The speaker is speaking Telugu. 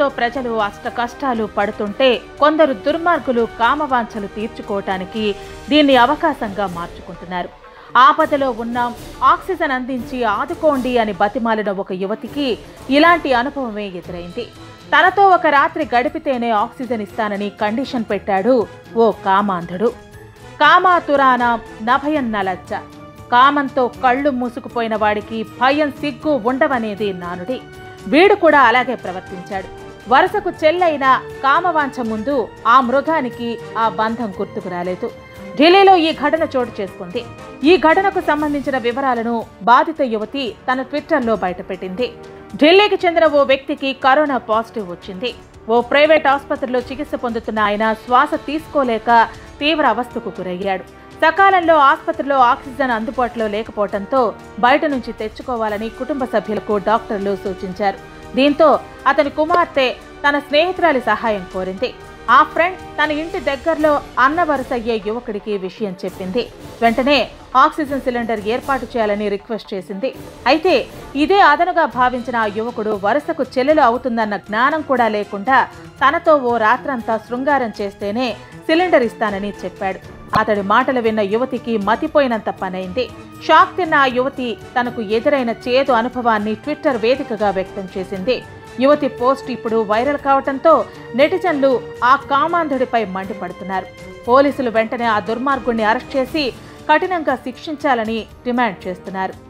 ప్రజలు అష్ట కష్టాలు పడుతుంటే కొందరు దుర్మార్గులు కామవాంఛలు తీర్చుకోవటానికి దీన్ని అవకాశంగా మార్చుకుంటున్నారు ఆపదలో ఉన్నాం ఆక్సిజన్ అందించి ఆదుకోండి అని బతిమాలిన ఒక యువతికి ఇలాంటి అనుభవమే ఎదురైంది తనతో ఒక రాత్రి గడిపితేనే ఆక్సిజన్ ఇస్తానని కండిషన్ పెట్టాడు ఓ కామాంధుడు కామాతురాన నభయం నలచ్చ కామంతో కళ్ళు మూసుకుపోయిన వాడికి భయం సిగ్గు ఉండవనేది నానుడి వీడు కూడా అలాగే ప్రవర్తించాడు వరుసకు చెల్లైన కామవాంఛ ముందు ఆ మృగానికి ఆ బంధం గుర్తుకు రాలేదు ఢిల్లీలో ఈ ఘటన చోటు చేసుకుంది ఈ ఘటనకు సంబంధించిన వివరాలను బాధిత యువతి తన ట్విట్టర్లో బయటపెట్టింది ఢిల్లీకి చెందిన ఓ వ్యక్తికి కరోనా పాజిటివ్ వచ్చింది ఓ ప్రైవేట్ ఆసుపత్రిలో చికిత్స పొందుతున్న ఆయన శ్వాస తీసుకోలేక తీవ్ర అవస్థకు గురయ్యాడు సకాలంలో ఆసుపత్రిలో ఆక్సిజన్ అందుబాటులో లేకపోవడంతో బయట నుంచి తెచ్చుకోవాలని కుటుంబ సభ్యులకు డాక్టర్లు సూచించారు దీంతో అతని కుమార్తె తన స్నేహితురాలి సహాయం కోరింది ఆ ఫ్రెండ్ తన ఇంటి దగ్గరలో అన్న వరుస అయ్యే యువకుడికి విషయం చెప్పింది వెంటనే ఆక్సిజన్ సిలిండర్ ఏర్పాటు చేయాలని రిక్వెస్ట్ చేసింది అయితే ఇదే అదనుగా భావించిన ఆ యువకుడు వరుసకు చెల్లెలు అవుతుందన్న జ్ఞానం కూడా లేకుండా తనతో ఓ రాత్రంతా శృంగారం చేస్తేనే సిలిండర్ ఇస్తానని చెప్పాడు అతడి మాటలు విన్న యువతికి మతిపోయినంత పనైంది షాక్ తిన్న ఆ యువతి తనకు ఎదురైన చేదు అనుభవాన్ని ట్విట్టర్ వేదికగా వ్యక్తం చేసింది యువతి పోస్ట్ ఇప్పుడు వైరల్ కావటంతో నెటిజన్లు ఆ కామాంధుడిపై మండిపడుతున్నారు పోలీసులు వెంటనే ఆ దుర్మార్గుణ్ణి అరెస్ట్ చేసి కఠినంగా శిక్షించాలని డిమాండ్ చేస్తున్నారు